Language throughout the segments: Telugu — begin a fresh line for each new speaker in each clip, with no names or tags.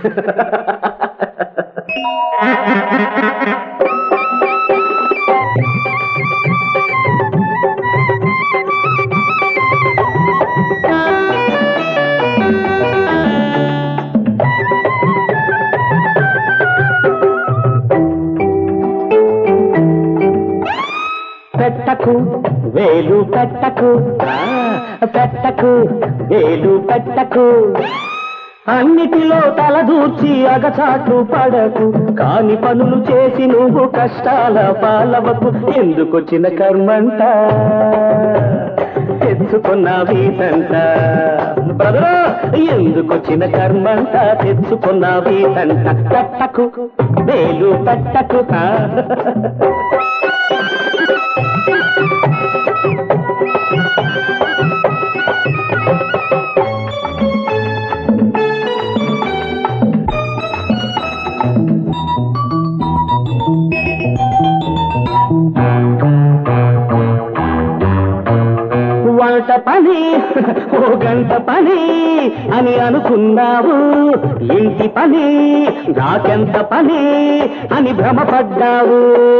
పెట్టకు వేలు పెట్టకు ఆ, పెట్టకు వేలు పెట్టకు అన్నిటిలో తలదూర్చి అగచాట్లు పడకు కాని పనులు చేసి నువ్వు కష్టాల పాలవకు ఎందుకొచ్చిన కర్మంట తెచ్చుకున్న వీటంట బ్రదరా ఎందుకొచ్చిన కర్మంట తెచ్చుకున్న వీటంట పెట్టకు వేలు పెట్టకు ఆ. వంట పని ఓ గంట పని అని అనుకున్నావు ఇంటి పని నాకెంత పని అని భ్రమపడ్డావు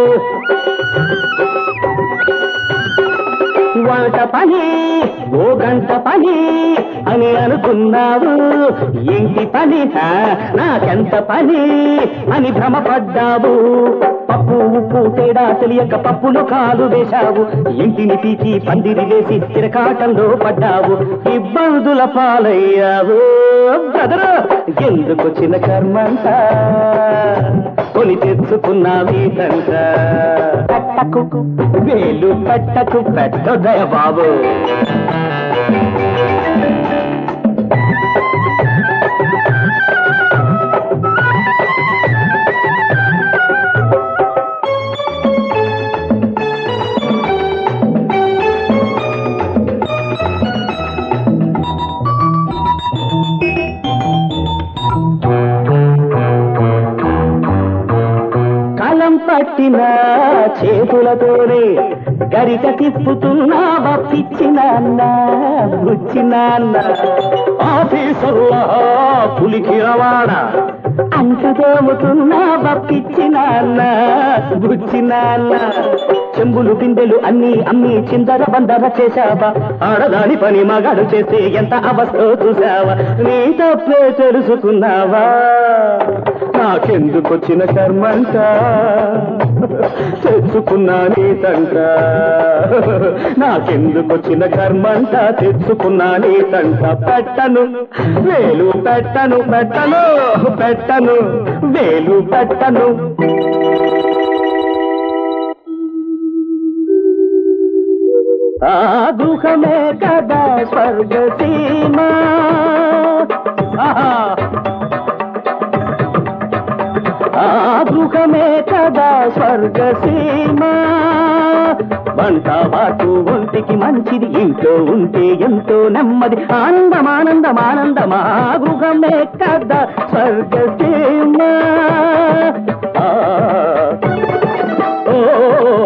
వంట పని ఓ గంట పని అని అనుకున్నావు ఇంటి పని హా, నాకెంత పని అని భ్రమపడ్డావు పప్పు ఉప్పు తేడా తెలియక పప్పులో కాలు వేశావు ఇంటిని పీకి పందిరి వేసి తిరకాటంలో పడ్డావు ఇబ్బందుల పాలయ్యావు బ్రదరు ఎందుకొచ్చిన కర్మంట కొని తెచ్చుకున్నావి తంట పెట్టకు వేలు పెట్టకు పెట్టదయ బాబు కాలం పట్టిన చేతులతోనే గరిక తిప్పుతున్నావా పిచ్చినాన్న బుచ్చినాన్న ఆఫీసర్లా పులికి రవాణా అంత తోముతున్నావా పిచ్చినాన్న బుచ్చినాన్న చెంబులు బిందెలు అన్ని అమ్మి చిందర బందర చేశావా ఆడదాని పని మగాడు చేస్తే ఎంత అవస్థో చూసావా నీ తప్పే తెలుసుకున్నావా నాకెందుకొచ్చిన కర్మంట తెచ్చుకున్నా నీ తంట నాకెందుకొచ్చిన కర్మంట తెచ్చుకున్నా నీ తంట పెట్టను వేలు పెట్టను పెట్టను పెట్టను వేలు పెట్టను ఆ గృహమే కదా స్వర్గసీమ ఆహా ఆ గృహమే కదా స్వర్గసీమ వంట వాటు ఒంటికి మంచిది ఇంట్లో ఉంటే ఎంతో నెమ్మది ఆనందం ఆనందం ఆనందం ఆ గృహమే కదా స్వర్గసీమ ఆ, ఓ